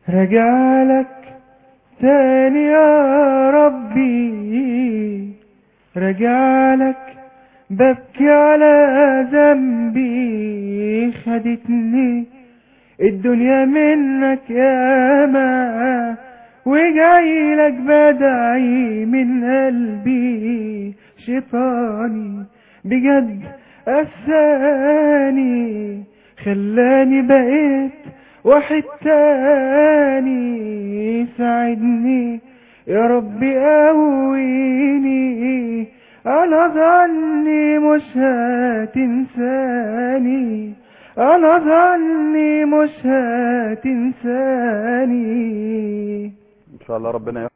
رجع لك تاني يا ربي رجع لك ببكي على ذنبي خدتني الدنيا منك ياما وجاي لك بدعي من قلبي شيطاني بجد أساني خلاني بقيت واحد تاني ساعدني يا ربي قويني انا ظني مش هتنساني انا ظني مش هتنساني ان شاء الله ربنا